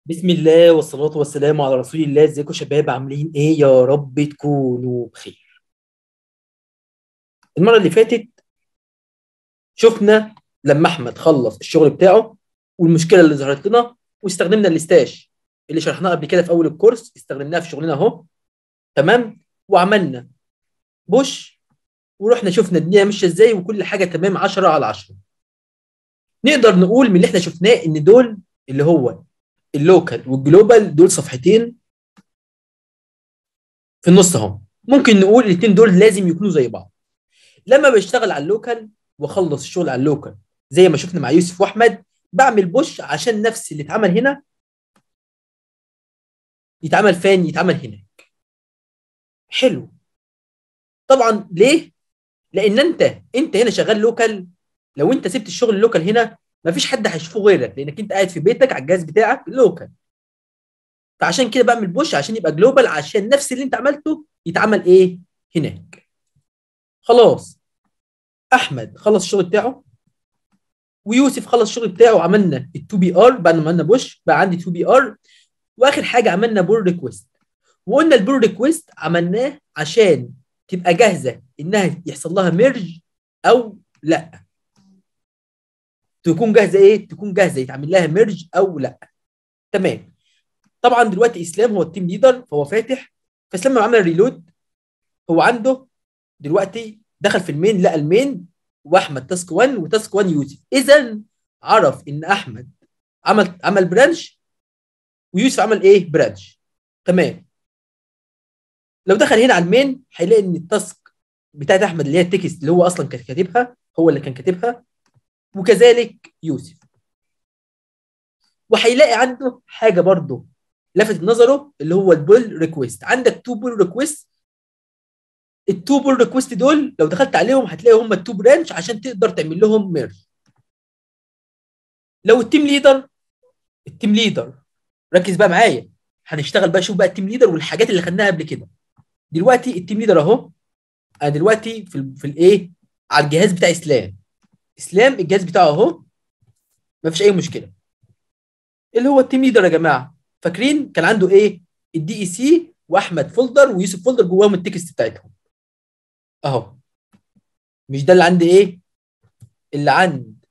بسم الله والصلاة والسلام على رسول الله ازيكم يا شباب عاملين ايه يا رب تكونوا بخير المرة اللي فاتت شفنا لما احمد خلص الشغل بتاعه والمشكلة اللي ظهرت لنا واستخدمنا الاستاش اللي شرحناه قبل كده في اول الكورس استخدمناها في شغلنا اهو تمام وعملنا بوش ورحنا شفنا الدنيا ماشيه ازاي وكل حاجه تمام 10 على 10 نقدر نقول من اللي احنا شفناه ان دول اللي هو اللوكال والجلوبال دول صفحتين في النص اهو ممكن نقول الاثنين دول لازم يكونوا زي بعض لما بشتغل على اللوكال واخلص الشغل على اللوكال زي ما شفنا مع يوسف واحمد بعمل بوش عشان نفس اللي اتعمل هنا يتعمل فين يتعمل هناك حلو طبعا ليه لان انت انت هنا شغال لوكال لو انت سبت الشغل اللوكال هنا مفيش حد هيشوفه غيرك لانك انت قاعد في بيتك على الجهاز بتاعك لوكال فعشان كده بعمل بوش عشان يبقى جلوبال عشان نفس اللي انت عملته يتعمل ايه هناك خلاص احمد خلص الشغل بتاعه ويوسف خلص الشغل بتاعه وعملنا ال2 بي ار بعد ما عملنا بوش بقى عندي 2 بي ار واخر حاجه عملنا بول ريكويست وقلنا البول ريكويست عملناه عشان تبقى جاهزه انها يحصل لها ميرج او لا تكون جاهزه ايه تكون جاهزه يتعمل لها ميرج او لا تمام طبعا دلوقتي اسلام هو التيم ليدر فهو فاتح فاسلام لما عمل ريلود هو عنده دلوقتي دخل في المين لقى المين واحمد تاسك 1 وتاسك 1 يوسف اذا عرف ان احمد عمل عمل برانش ويوسف عمل ايه برانش تمام لو دخل هنا على المين هيلاقي ان التاسك بتاعت احمد اللي هي التكست اللي هو اصلا كان كاتبها هو اللي كان كاتبها وكذلك يوسف وهيلاقي عنده حاجه برضه لفتت نظره اللي هو البول ريكويست عندك تو بول ريكويست التو بول ريكويست دول لو دخلت عليهم هتلاقي هم التو برانش عشان تقدر تعمل لهم ميرج لو التيم ليدر التيم ليدر ركز بقى معايا هنشتغل بقى شوف بقى التيم ليدر والحاجات اللي خدناها قبل كده دلوقتي التيم ليدر اهو انا دلوقتي في ال في الايه على الجهاز بتاع اسلام اسلام الجهاز بتاعه اهو مفيش اي مشكله اللي هو التيم ليدر يا جماعه فاكرين كان عنده ايه الدي اي سي واحمد فولدر ويوسف فولدر جواهم التكست بتاعتهم اهو مش ده اللي عند ايه اللي عند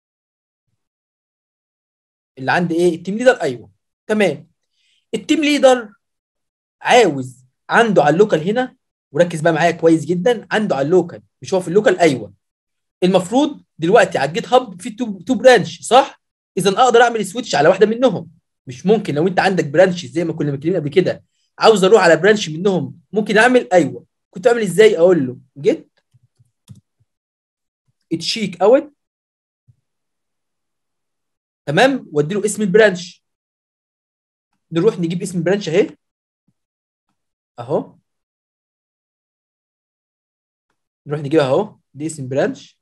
اللي عند ايه التيم ليدر ايوه تمام التيم ليدر عاوز عنده على اللوكال هنا وركز بقى معايا كويس جدا عنده على اللوكال مش هو في اللوكال ايوه المفروض دلوقتي على الجيت هاب في تو, تو برانش صح اذا اقدر اعمل سويتش على واحده منهم مش ممكن لو انت عندك برانش زي ما كنا متكلمين قبل كده عاوز اروح على برانش منهم ممكن اعمل ايوه كنت اعمل ازاي اقول له جيت تشيك اوت تمام وادي له اسم البرانش نروح نجيب اسم البرانش اهي اهو نروح نجيبها اهو دي اسم برانش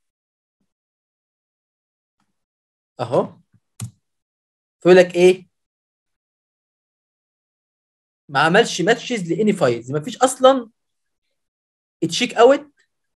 اهو فيقول لك ايه ما عملش ماتشز لاني فايلز ما فيش اصلا تشيك اوت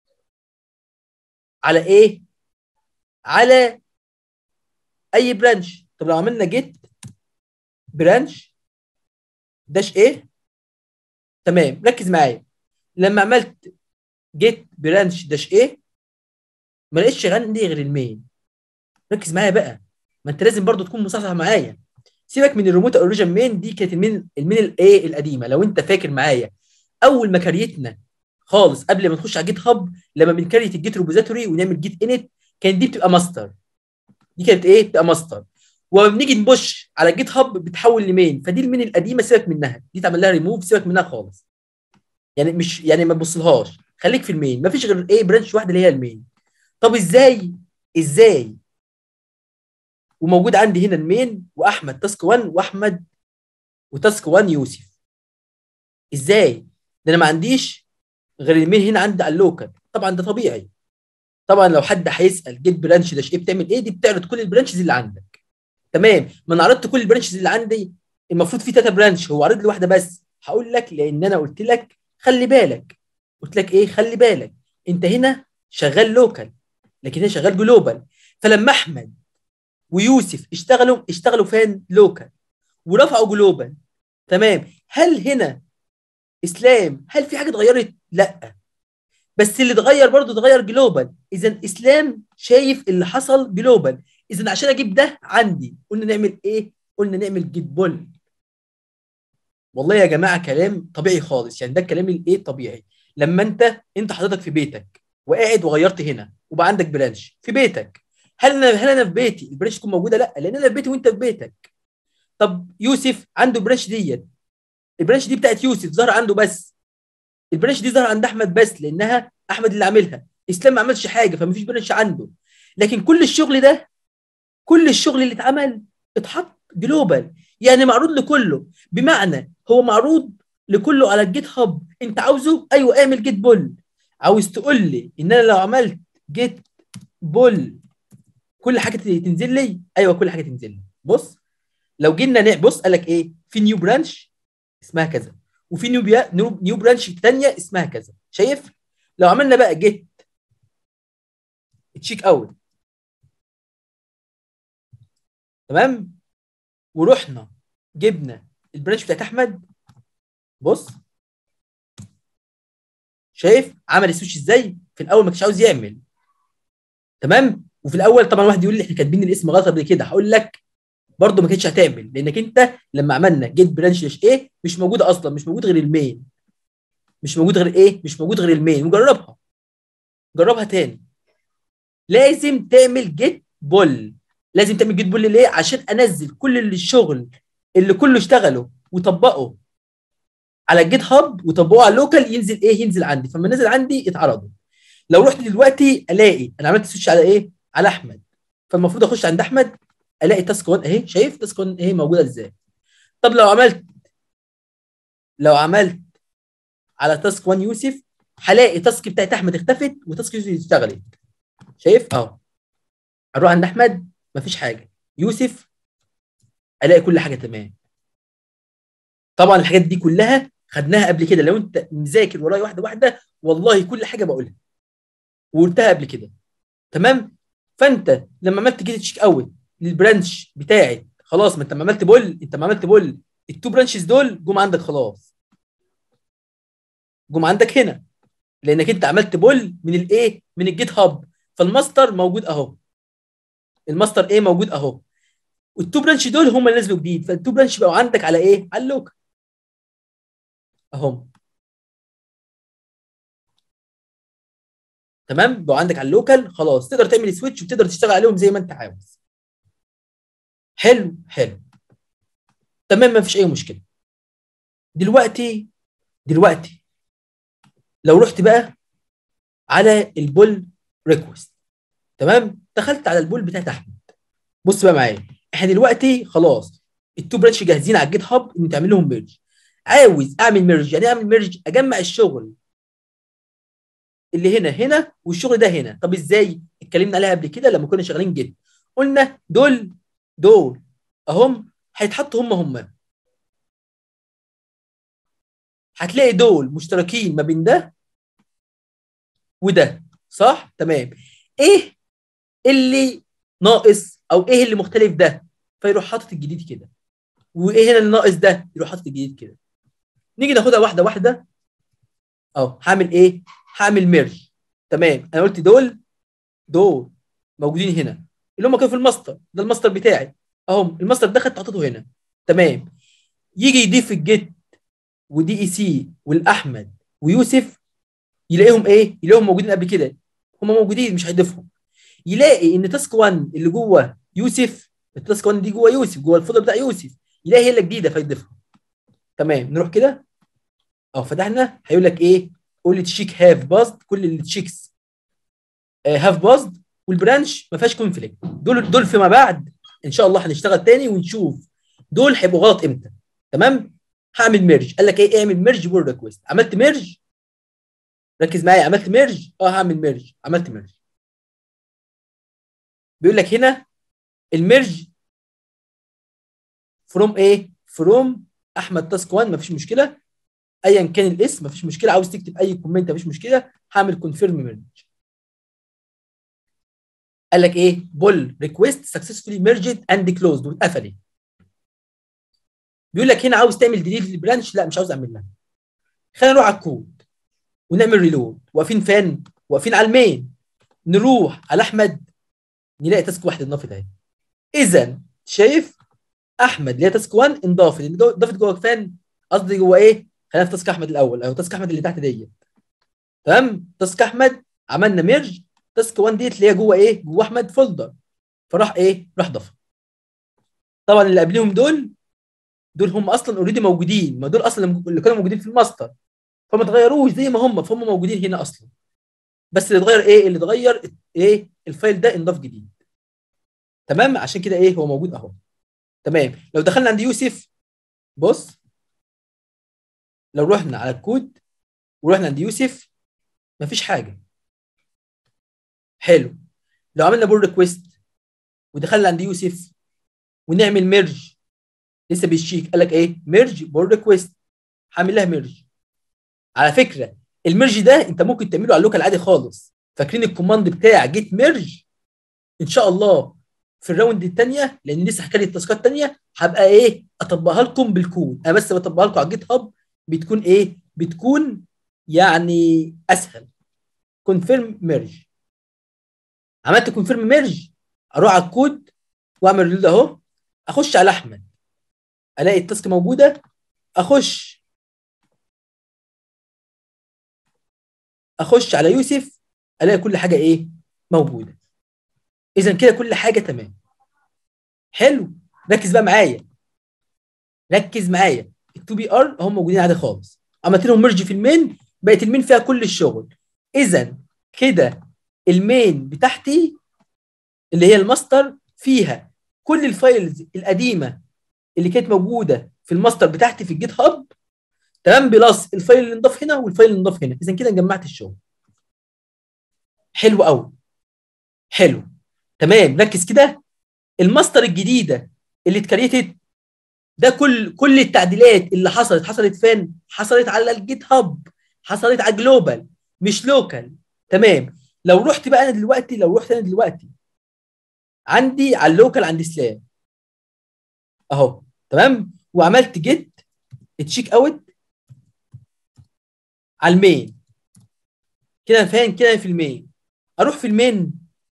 على ايه على اي برانش طب لو عملنا جيت برانش داش ايه تمام ركز معايا لما عملت جيت برانش داش ايه ما لقيتش عندي غير المين ركز معايا بقى ما انت لازم برضو تكون مصحصح معايا سيبك من الريموت اوريجن مين دي كانت المين المين الايه القديمه لو انت فاكر معايا اول ما كريتنا خالص قبل ما نخش على جيت هاب لما بنكريت الجيت ريبوزيتوري ونعمل جيت انت كانت دي بتبقى ماستر دي كانت ايه بتبقى ماستر ولما بنيجي نبش على جيت هاب بتحول لمين فدي المين القديمه سيبك منها دي تعمل لها ريموف سيبك منها خالص يعني مش يعني ما تبصلهاش خليك في المين ما فيش غير ايه برانش واحده اللي هي المين طب ازاي ازاي وموجود عندي هنا المين واحمد تاسك 1 واحمد وتاسك 1 يوسف ازاي ده انا ما عنديش غير المين هنا عندي على اللوكال طبعا ده طبيعي طبعا لو حد هيسال جيت برانش ده ايه بتعمل ايه دي بتعرض كل البرانشز اللي عندك تمام ما انا عرضت كل البرانشز اللي عندي المفروض في ثلاثه برانش هو عرض لي واحده بس هقول لك لان انا قلت لك خلي بالك قلت لك ايه خلي بالك انت هنا شغال لوكال لكن هنا شغال جلوبال فلما احمد ويوسف اشتغلوا اشتغلوا فين لوكال ورفعه جلوبال تمام هل هنا اسلام هل في حاجه اتغيرت لا بس اللي اتغير برضه اتغير جلوبال اذا اسلام شايف اللي حصل جلوبال اذا عشان اجيب ده عندي قلنا نعمل ايه قلنا نعمل جيت بول والله يا جماعه كلام طبيعي خالص يعني ده الكلام الايه طبيعي لما انت انت حضرتك في بيتك وقاعد وغيرت هنا وبقى عندك برانش في بيتك هل انا هل انا في بيتي البرانش تكون موجوده لا لان انا في بيتي وانت في بيتك طب يوسف عنده برانش ديت البرانش دي بتاعت يوسف ظهر عنده بس البرانش دي ظهر عند احمد بس لانها احمد اللي عاملها اسلام ما عملش حاجه فمفيش برانش عنده لكن كل الشغل ده كل الشغل اللي اتعمل اتحط جلوبال يعني معروض لكله بمعنى هو معروض لكله على الجيت هاب انت عاوزه ايوه اعمل جيت بول عاوز تقول لي ان انا لو عملت جيت بول كل حاجه تنزل لي ايوه كل حاجه تنزل لي بص لو جينا بص قال لك ايه في نيو برانش اسمها كذا وفي نيو بيا نيو, نيو برانش ثانيه اسمها كذا شايف لو عملنا بقى جيت تشيك اوت تمام ورحنا جبنا البرانش بتاعت احمد بص شايف عمل السويتش ازاي في الاول ما كانش عاوز يعمل تمام وفي الاول طبعا واحد يقول لي احنا كاتبين الاسم غلط قبل كده هقول لك برضه ما كانتش هتعمل لانك انت لما عملنا جيت برانش ايه مش موجوده اصلا مش موجود غير المين مش موجود غير ايه مش موجود غير المين وجربها جربها تاني لازم تعمل جيت بول لازم تعمل جيت بول ليه عشان انزل كل اللي الشغل اللي كله اشتغله وطبقه على الجيت هاب وطبقوه على اللوكال ينزل ايه ينزل عندي فلما نزل عندي اتعرضوا لو رحت دلوقتي الاقي انا عملت سويتش على ايه على احمد فالمفروض اخش عند احمد الاقي تاسك 1 اهي شايف تاسك 1 اهي موجوده ازاي طب لو عملت لو عملت على تاسك 1 يوسف هلاقي تاسك بتاعت احمد اختفت وتاسك يوسف اشتغلت شايف اهو اروح عند احمد مفيش حاجه يوسف الاقي كل حاجه تمام طبعا الحاجات دي كلها خدناها قبل كده لو انت مذاكر ورايا واحده واحده والله كل حاجه بقولها وقلتها قبل كده تمام فانت لما عملت جيت تشيك اوت للبرانش بتاعي خلاص ما انت ما عملت بول انت ما عملت بول التو برانشز دول جم عندك خلاص جم عندك هنا لانك انت عملت بول من الايه من الجيت هاب فالماستر موجود اهو الماستر ايه موجود اهو والتو برانش دول هم اللي نزلوا جديد فالتو برانش بقوا عندك على ايه على اللوكال اهم تمام بقوا عندك على اللوكال خلاص تقدر تعمل سويتش وتقدر تشتغل عليهم زي ما انت عاوز حلو حلو تمام ما فيش اي مشكله دلوقتي دلوقتي لو رحت بقى على البول ريكوست تمام دخلت على البول بتاعت احمد بص بقى معايا احنا دلوقتي خلاص التو برانش جاهزين على الجيت هاب ان تعمل لهم ميرج عاوز اعمل ميرج يعني اعمل ميرج اجمع الشغل اللي هنا هنا والشغل ده هنا طب ازاي اتكلمنا عليها قبل كده لما كنا شغالين جيت قلنا دول دول اهم هيتحطوا هم هم هتلاقي دول مشتركين ما بين ده وده صح تمام ايه اللي ناقص او ايه اللي مختلف ده فيروح حاطط الجديد كده وايه هنا اللي ناقص ده يروح حاطط الجديد كده نيجي ناخدها واحده واحده اهو هعمل ايه هعمل ميرج تمام انا قلت دول دول موجودين هنا اللي هم كانوا في الماستر ده الماستر بتاعي اهم الماستر ده خدت حطيته هنا تمام يجي يضيف الجيت ودي اي سي والاحمد ويوسف يلاقيهم ايه يلاقيهم موجودين قبل كده هم موجودين مش هيضيفهم يلاقي ان تاسك 1 اللي جوه يوسف التاسك 1 دي جوه يوسف جوه الفولدر بتاع يوسف يلاقي هي اللي جديده فيضيفها تمام نروح كده اهو فتحنا هيقول لك ايه قول لي تشيك هاف باست كل اللي تشيكس هاف باست والبرانش ما فيهاش كونفليكت دول دول فيما بعد ان شاء الله هنشتغل تاني ونشوف دول هيبقوا غلط امتى تمام هعمل ميرج قال لك ايه اعمل ميرج بول ريكويست عملت ميرج ركز معايا عملت ميرج اه هعمل ميرج عملت ميرج بيقول لك هنا الميرج فروم ايه فروم احمد تاسك 1 مفيش مشكله ايا كان الاسم مفيش مشكله عاوز تكتب اي كومنت مفيش مشكله هعمل كونفيرم ميرج قال لك ايه بول ريكويست سكسسفولي ميرجد اند كلوزد واتقفلت بيقول لك هنا عاوز تعمل ديليت للبرانش لا مش عاوز اعمل لها خلينا نروح على الكود ونعمل ريلود واقفين فين واقفين على المين نروح على احمد نلاقي تاسك واحد انضافت اهي اذا شايف احمد اللي هي تاسك 1 انضافت انضافت جوه فين قصدي جوه ايه خلينا في تاسك احمد الاول او تاسك احمد اللي تحت ديت تمام تاسك احمد عملنا ميرج تاسك 1 ديت اللي هي جوه ايه جوه احمد فولدر فراح ايه راح ضافها طبعا اللي قبليهم دول دول هم اصلا اوريدي موجودين ما دول اصلا اللي كانوا موجودين في الماستر فما اتغيروش زي ما هم فهم موجودين هنا اصلا بس اللي اتغير ايه اللي اتغير ايه الفايل ده انضاف جديد تمام عشان كده ايه هو موجود اهو تمام لو دخلنا عند يوسف بص لو رحنا على الكود ورحنا عند يوسف مفيش حاجه حلو لو عملنا بول ريكويست ودخلنا عند يوسف ونعمل ميرج لسه بيشيك قال لك ايه ميرج بول ريكويست هعمل لها ميرج على فكره الميرج ده انت ممكن تعمله على اللوكال عادي خالص فاكرين الكوماند بتاع جيت ميرج ان شاء الله في الراوند الثانيه لان لسه حكايه التاسكات الثانيه هبقى ايه اطبقها لكم بالكود انا بس بطبقها لكم على الجيت هاب بتكون ايه بتكون يعني اسهل كونفيرم ميرج عملت كونفيرم ميرج اروح على الكود واعمل ريلود اهو اخش على احمد الاقي التاسك موجوده اخش اخش على يوسف الاقي كل حاجه ايه موجوده اذا كده كل حاجه تمام حلو ركز بقى معايا ركز معايا ال2 بي ار هم موجودين عادي خالص عملت لهم ميرج في المين بقت المين فيها كل الشغل اذا كده المين بتاعتي اللي هي الماستر فيها كل الفايلز القديمه اللي كانت موجوده في الماستر بتاعتي في الجيت هاب تمام بلس الفايل اللي انضاف هنا والفايل اللي انضاف هنا اذا كده جمعت الشغل حلو قوي حلو تمام ركز كده الماستر الجديده اللي اتكريتد ده كل كل التعديلات اللي حصلت حصلت فين حصلت على الجيت هاب حصلت على جلوبال مش لوكال تمام لو رحت بقى انا دلوقتي لو رحت انا دلوقتي عندي على اللوكال عند سلام اهو تمام وعملت جيت تشيك اوت على المين كده فين كده في المين اروح في المين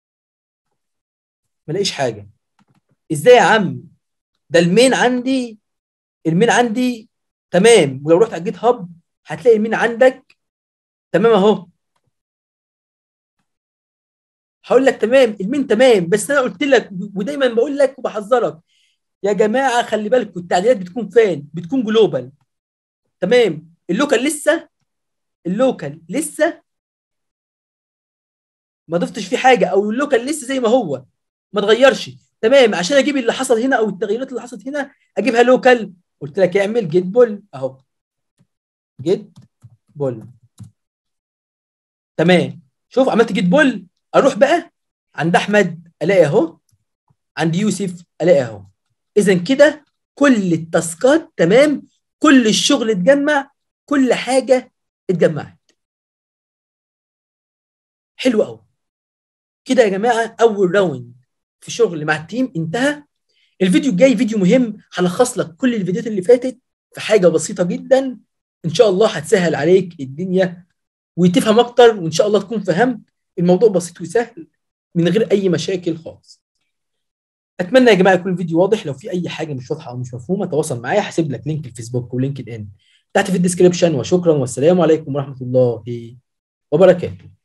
ما الاقيش حاجه ازاي يا عم ده المين عندي المين عندي تمام ولو رحت على الجيت هاب هتلاقي المين عندك تمام اهو هقول لك تمام المين تمام بس انا قلت لك ودايما بقول لك وبحذرك يا جماعه خلي بالكم التعديلات بتكون فين بتكون جلوبال تمام اللوكال لسه اللوكال لسه ما ضفتش فيه حاجه او اللوكال لسه زي ما هو ما اتغيرش تمام عشان اجيب اللي حصل هنا او التغييرات اللي حصلت هنا اجيبها لوكال قلت لك اعمل جيت بول اهو جيت بول تمام شوف عملت جيت بول اروح بقى عند احمد الاقي اهو عند يوسف الاقي اهو اذا كده كل التاسكات تمام كل الشغل اتجمع كل حاجه اتجمعت حلو قوي كده يا جماعه اول راوند في شغل مع التيم انتهى الفيديو الجاي فيديو مهم هلخص لك كل الفيديوهات اللي فاتت في حاجه بسيطه جدا ان شاء الله هتسهل عليك الدنيا وتفهم اكتر وان شاء الله تكون فهمت الموضوع بسيط وسهل من غير اي مشاكل خالص اتمنى يا جماعه يكون الفيديو واضح لو في اي حاجه مش واضحه او مش مفهومه تواصل معايا هسيب لك لينك الفيسبوك ولينكد ان تحت في الديسكربشن وشكرا والسلام عليكم ورحمه الله وبركاته